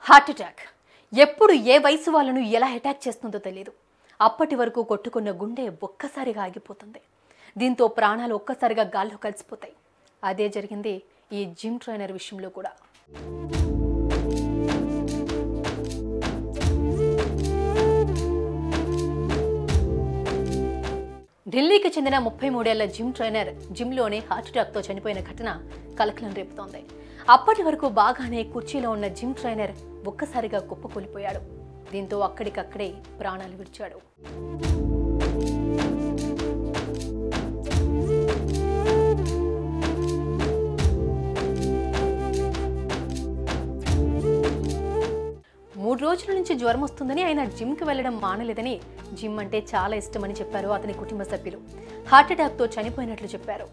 heart attack ఎప్పుడు ఏ వయసు వాళ్ళను ఎలా అటాక్ చేస్తుందో తెలియదు అప్పటి వరకు కొట్టుకున్న గుండె ఒక్కసారిగా ఆగిపోతుంది దీంతో ప్రాణాలు ఒక్కసారిగా గాల్లో కలిసిపోతాయి అదే జరిగింది ఈ జిమ్ ట్రైనర్ విషయంలో కూడా ఢిల్లీకి చెందిన ముప్పై మూడేళ్ల జిమ్ ట్రైనర్ జిమ్లోనే హార్ట్ అటాక్తో చనిపోయిన ఘటన కలకలం రేపుతోంది అప్పటి వరకు బాగానే కుర్చీలో ఉన్న జిమ్ ట్రైనర్ ఒక్కసారిగా కుప్పకూలిపోయాడు దీంతో అక్కడికక్కడే ప్రాణాలు విడిచాడు మూడు రోజుల నుంచి జ్వరం వస్తుందని ఆయన జిమ్కి వెళ్ళడం మానలేదని జిమ్ అంటే చాలా ఇష్టమని చెప్పారు అతని కుటుంబ సభ్యులు హార్ట్ అటాక్తో చనిపోయినట్లు చెప్పారు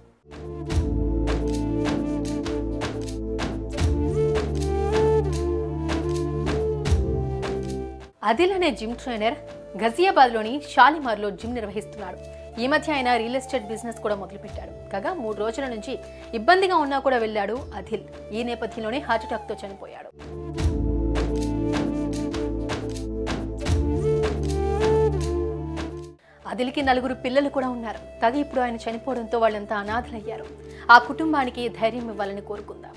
అదిల్ అనే జిమ్ ట్రైనర్ గజియాబాద్లోని షాలిమార్లో జిమ్ నిర్వహిస్తున్నాడు ఈ మధ్య ఆయన రియల్ ఎస్టేట్ బిజినెస్ కూడా మొదలుపెట్టాడు కాగా మూడు రోజుల నుంచి ఇబ్బందిగా ఉన్నా కూడా వెళ్ళాడు అదిల్ ఈ నేపథ్యంలోనే హార్ట్ అటాక్తో చనిపోయాడు అదిలికి నలుగురు పిల్లలు కూడా ఉన్నారు కాగా ఇప్పుడు ఆయన చనిపోవడంతో వాళ్ళంతా అనాథలయ్యారు ఆ కుటుంబానికి ధైర్యం ఇవ్వాలని కోరుకుందాం